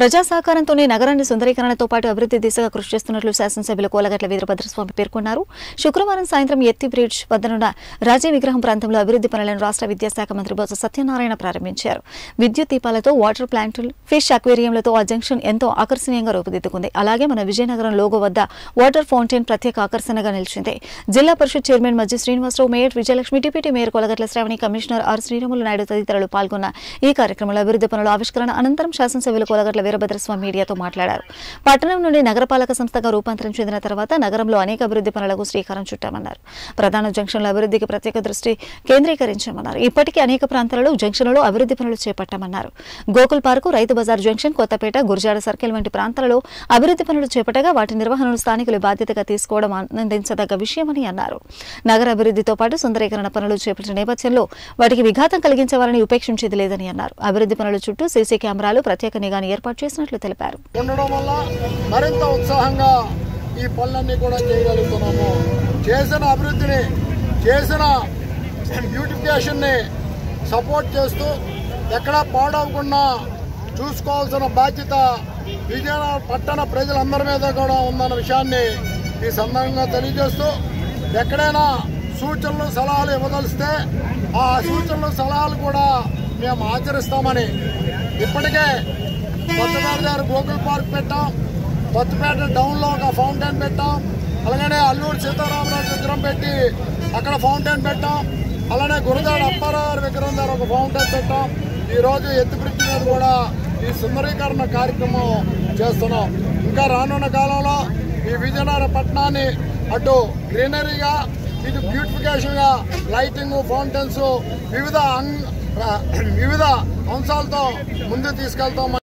ప్రజా సహకారంతోనే నగరాన్ని సుందరీకరణతో పాటు అభివృద్ధి దిశగా కృషి చేస్తున్నట్లు శాసనసభ్యులు కోలగట్ల వీరభద్రస్వామి పేర్కొన్నారు శుక్రవారం సాయంత్రం ఎత్తి బ్రిడ్జ్ వద్దనున్న రాజీవ్ విగ్రహం ప్రాంతంలో అభివృద్ధి పనులను రాష్ట్ర విద్యాశాఖ మంత్రి బొత్స సత్యనారాయణ ప్రారంభించారు విద్యుత్ దీపాలతో వాటర్ ప్లాంట్లు ఫిష్ అక్వేరియంలతో ఆ జంక్షన్ ఎంతో ఆకర్షణీయంగా రూపుదిద్దుకుంది అలాగే మన విజయనగరం లోగో వద్ద వాటర్ ఫౌంటైన్ ప్రత్యేక ఆకర్షణగా నిలిచింది జిల్లా పరిషత్ చైర్మన్ మధ్య Srinivasarao mayor Vijayalakshmi deputy mayor Kolagatla Sravani commissioner R Sriramulu Naidu తదితరులు పాల్గొన్న ఈ కార్యక్రమంలో అభివృద్ధి పనుల ఆవిష్కరణ అనంతరం శాసనసభ్యులు కొలగట్ల వీరభద్రస్వామి మీడియాతో మాట్లాడారు పట్టణం నుండి నగరపాలక సంస్థగా రూపాంతరం చెందిన తర్వాత నగరంలో అనేక అభివృద్ధి పనులకు శ్రీకారం చుట్టామన్నారు ప్రధాన జంక్షన్ల అభివృద్ధికి ప్రత్యేక దృష్టి కేంద్రీకరించామన్నారు ఇప్పటికీ అనేక ప్రాంతాలలో జంక్షన్లలో అభివృద్ధి పనులు చేపట్టామన్నారు Gokul park Rythu Bazar junction Kothapeta Gurajada circle వంటి ప్రాంతాలలో అభివృద్ధి పనులు చేపట్టగా వాటి నిర్వహణను స్థానికులు బాధ్యతగా తీసుకోవడం ఆనందించదగ్గ విషయమని అన్నారు నగర అభివృద్ధితో పాటు సుందరీకరణ పనులు చేపట్టిన నేపథ్యంలో వాటికి విఘాతం కలిగించేవారని ఉపేక్షించేది లేదని అన్నారు అభివృద్ధి పనుల చుట్టూ సీసీ కెమెరాలు ప్రత్యేక నిఘాను ఏర్పాటు చేసినట్లు తెలిపారు ఉండడం వల్ల మరింత ఉత్సాహంగా ఈ పనులన్నీ కూడా చేయగలుగుతున్నాము చేసిన అభివృద్ధిని చేసిన బ్యూటిఫికేషన్ని సపోర్ట్ చేస్తూ ఎక్కడా పాడవకుండా చూసుకోవాల్సిన బాధ్యత విజయనగరం పట్టణ ప్రజలందరి మీద కూడా ఉందన్న విషయాన్ని ఈ సందర్భంగా తెలియజేస్తూ ఎక్కడైనా సూచనలు సలహాలు ఇవ్వదలిస్తే ఆ సూచనలు సలహాలు కూడా మేము ఆచరిస్తామని ఇప్పటికే కొత్తపేట దగ్గర గోకుల్ పార్క్ పెట్టాం కొత్తపేట డౌన్లో ఒక ఫౌంటైన్ పెట్టాం అలాగనే అల్లూరు సీతారామరాజు విగ్రహం పెట్టి అక్కడ ఫౌంటైన్ పెట్టాం అలానే గురజాడ అప్పారావు గారి విగ్రహం దగ్గర ఒక ఫౌంటైన్ పెట్టాం ఈరోజు ఎత్తు బ్రిడ్జ్ మీద కూడా ఈ సుందరీకరణ కార్యక్రమం చేస్తున్నాం ఇంకా రానున్న కాలంలో ఈ విజయనగర పట్టణాన్ని అటు గ్రీనరీగా ఇటు బ్యూటిఫికేషన్గా లైటింగ్ ఫౌంటైన్స్ వివిధ అంగ్ వివిధ అంశాలతో ముందుకు తీసుకెళ్తాం